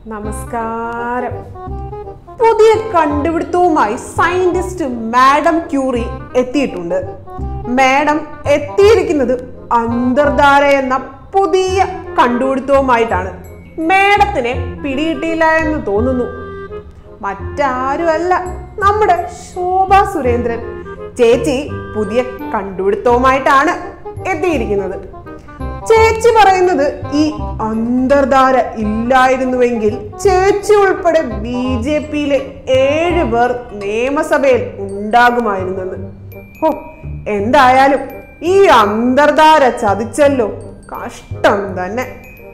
നമസ്കാരം പുതിയ കണ്ടുപിടുത്തവുമായി സയന്റിസ്റ്റ് മാഡം ക്യൂറി എത്തിയിട്ടുണ്ട് മാഡം എത്തിയിരിക്കുന്നത് അന്തർധാര എന്ന പുതിയ കണ്ടുപിടുത്തവുമായിട്ടാണ് മാഡത്തിനെ പിടികിട്ടിയില്ല എന്ന് തോന്നുന്നു മറ്റാരുമല്ല നമ്മുടെ ശോഭ സുരേന്ദ്രൻ ചേച്ചി പുതിയ കണ്ടുപിടുത്തവുമായിട്ടാണ് എത്തിയിരിക്കുന്നത് ചേച്ചി പറയുന്നത് ഈ അന്തർധാര ഇല്ലായിരുന്നുവെങ്കിൽ ചേച്ചി ഉൾപ്പെടെ ബി ജെ പിയിലെ ഏഴ് പേർ നിയമസഭയിൽ ഉണ്ടാകുമായിരുന്നെന്ന് ഹോ എന്തായാലും ഈ അന്തർധാര ചതിച്ചല്ലോ കഷ്ടം തന്നെ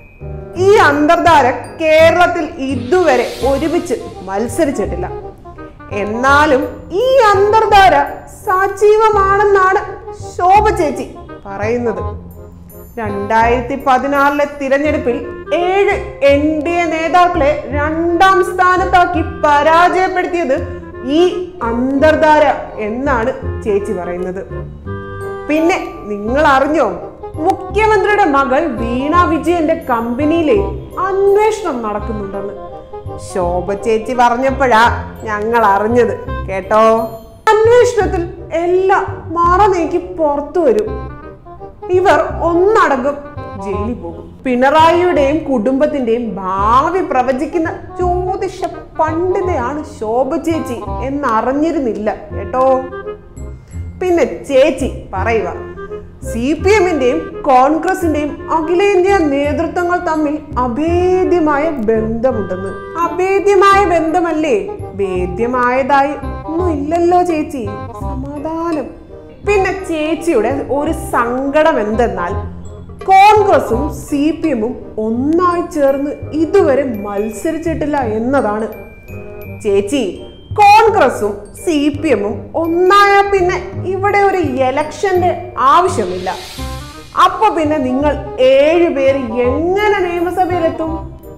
ഈ അന്തർധാര കേരളത്തിൽ ഇതുവരെ ഒരുമിച്ച് മത്സരിച്ചിട്ടില്ല എന്നാലും ഈ അന്തർധാര സജീവമാണെന്നാണ് ശോഭ ചേച്ചി പറയുന്നത് രണ്ടായിരത്തി പതിനാറിലെ തിരഞ്ഞെടുപ്പിൽ ഏഴ് എൻ ഡി എ നേതാക്കളെ രണ്ടാം സ്ഥാനത്താക്കി പരാജയപ്പെടുത്തിയത് ഈ അന്തർധാര എന്നാണ് ചേച്ചി പറയുന്നത് പിന്നെ നിങ്ങൾ അറിഞ്ഞോ മുഖ്യമന്ത്രിയുടെ മകൾ വീണ വിജയന്റെ കമ്പനിയിലെ അന്വേഷണം നടക്കുന്നുണ്ടെന്ന് ശോഭ ചേച്ചി പറഞ്ഞപ്പോഴാ ഞങ്ങൾ അറിഞ്ഞത് കേട്ടോ അന്വേഷണത്തിൽ എല്ലാം മറ നീക്കി പുറത്തു വരും ഇവർ ഒന്നടങ്കം ജയിലിൽ പോകും പിണറായിയുടെയും കുടുംബത്തിന്റെയും ഭാവി പ്രവചിക്കുന്ന ജ്യോതിഷ പണ്ഡിതയാണ് ശോഭ ചേച്ചി എന്നറിഞ്ഞിരുന്നില്ല കേട്ടോ പിന്നെ ചേച്ചി പറയുക സി പി എമ്മിന്റെയും കോൺഗ്രസിന്റെയും അഖിലേന്ത്യാ നേതൃത്വങ്ങൾ തമ്മിൽ അഭേദ്യമായ ബന്ധമുണ്ടെന്ന് അഭേദ്യമായ ബന്ധമല്ലേ ഭേദ്യമായതായി ഒന്നും ഇല്ലല്ലോ ചേച്ചി സമാധാനം പിന്നെ ചേച്ചിയുടെ ഒരു സങ്കടം എന്തെന്നാൽ കോൺഗ്രസും സി പി എമ്മും ഒന്നായി ചേർന്ന് ഇതുവരെ മത്സരിച്ചിട്ടില്ല എന്നതാണ് ചേച്ചി കോൺഗ്രസും സി പി എമ്മും ഒന്നായ പിന്നെ ഇവിടെ ഒരു എലക്ഷന്റെ ആവശ്യമില്ല അപ്പൊ പിന്നെ നിങ്ങൾ ഏഴു പേര് എങ്ങനെ നിയമസഭയിലെത്തും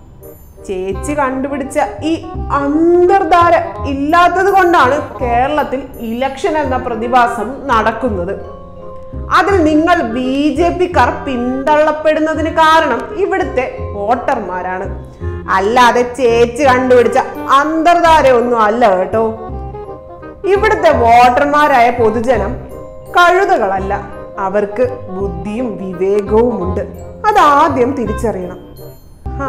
ചേച്ചി കണ്ടുപിടിച്ച ഈ അന്തർധാര ഇല്ലാത്തത് കൊണ്ടാണ് കേരളത്തിൽ ഇലക്ഷൻ എന്ന പ്രതിഭാസം നടക്കുന്നത് അതിൽ നിങ്ങൾ ബി ജെ പിക്കാർ പിന്തള്ളപ്പെടുന്നതിന് കാരണം ഇവിടുത്തെ വോട്ടർമാരാണ് അല്ലാതെ ചേച്ചി കണ്ടുപിടിച്ച അന്തർധാര ഒന്നും അല്ല കേട്ടോ ഇവിടുത്തെ വോട്ടർമാരായ പൊതുജനം കഴുതകളല്ല അവർക്ക് ബുദ്ധിയും വിവേകവും ഉണ്ട് അതാദ്യം തിരിച്ചറിയണം ആ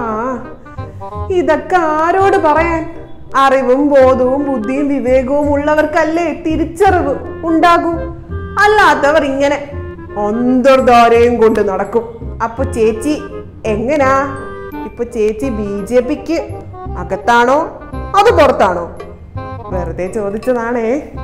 ഇതൊക്കെ ആരോട് പറയാൻ അറിവും ബോധവും ബുദ്ധിയും വിവേകവും ഉള്ളവർക്കല്ലേ തിരിച്ചറിവ് ഉണ്ടാകൂ അല്ലാത്തവർ ഇങ്ങനെ അന്തർധാരയും കൊണ്ട് നടക്കും അപ്പൊ ചേച്ചി എങ്ങനാ ഇപ്പൊ ചേച്ചി ബി ജെ പിക്ക് അകത്താണോ അത് പുറത്താണോ വെറുതെ ചോദിച്ചതാണേ